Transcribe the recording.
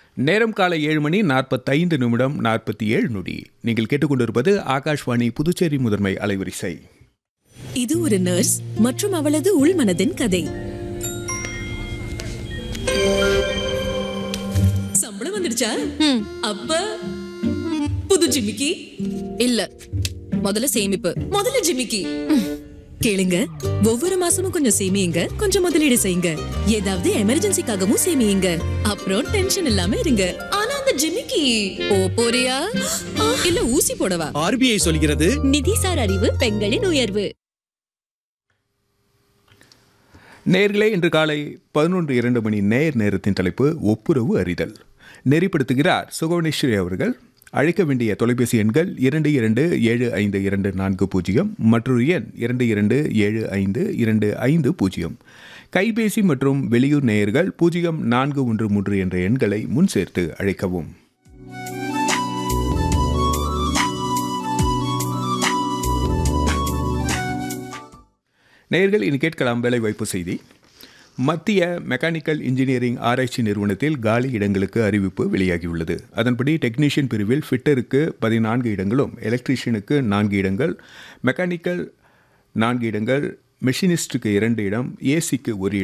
நேரம் காலை ஏழு மணி நாற்பத்தைந்து நிமிடம் நாற்பத்தி ஏழு நொடி நீங்கள் கேட்டுக்கொண்டிருப்பது ஆகாஷ்வாணி புதுச்சேரி முதன்மை அலைவரிசை இது ஒரு நர்ஸ் மற்றும் அவளது உள்மனதின் கதை சம்பளம் வந்துடுச்சா அப்ப புது ஜிமிக்கி இல்ல முதல்ல சேமிப்பு முதல்ல ஜிமிக்கி கேளுங்க ஒவ்வொரு மாசமும் கொஞ்சம் சேமியுங்க கொஞ்சம் முதலீடு செய்யுங்க ஏதாவது எமர்ஜென்சிக்காகவும் சேமியுங்க அப்புறம் டென்ஷன் இல்லாம இருங்க ஆனா அந்த ஜிமிக்கி ஓ போறியா இல்ல ஊசி போடவா ஆர்பிஐ சொல்கிறது நிதிசார் அறிவு பெண்களின் உயர்வு நேர்களே இன்று காலை பதினொன்று இரண்டு மணி நேர் நேரத்தின் தலைப்பு ஒப்புரவு அறிதல் நெறிப்படுத்துகிறார் சுகவனேஸ்வரி அவர்கள் அழைக்க வேண்டிய தொலைபேசி எண்கள் இரண்டு இரண்டு ஏழு ஐந்து இரண்டு நான்கு பூஜ்ஜியம் மற்றொரு எண் இரண்டு இரண்டு ஏழு ஐந்து இரண்டு ஐந்து பூஜ்ஜியம் கைபேசி மற்றும் வெளியூர் நேயர்கள் பூஜ்ஜியம் நான்கு ஒன்று மூன்று என்ற எண்களை முன் சேர்த்து அழைக்கவும் நேயர்கள் இனி கேட்கலாம் வேலைவாய்ப்பு செய்தி மத்திய மெக்கானிக்கல் இன்ஜினியரிங் ஆராய்ச்சி நிறுவனத்தில் காலி இடங்களுக்கு அறிவிப்பு வெளியாகியுள்ளது அதன்படி டெக்னீஷியன் பிரிவில் ஃபிட்டருக்கு பதினான்கு இடங்களும் எலக்ட்ரீஷியனுக்கு நான்கு இடங்கள் மெக்கானிக்கல் நான்கு இடங்கள் மெஷினிஸ்டுக்கு இரண்டு இடம் ஏசிக்கு ஒரு இடம்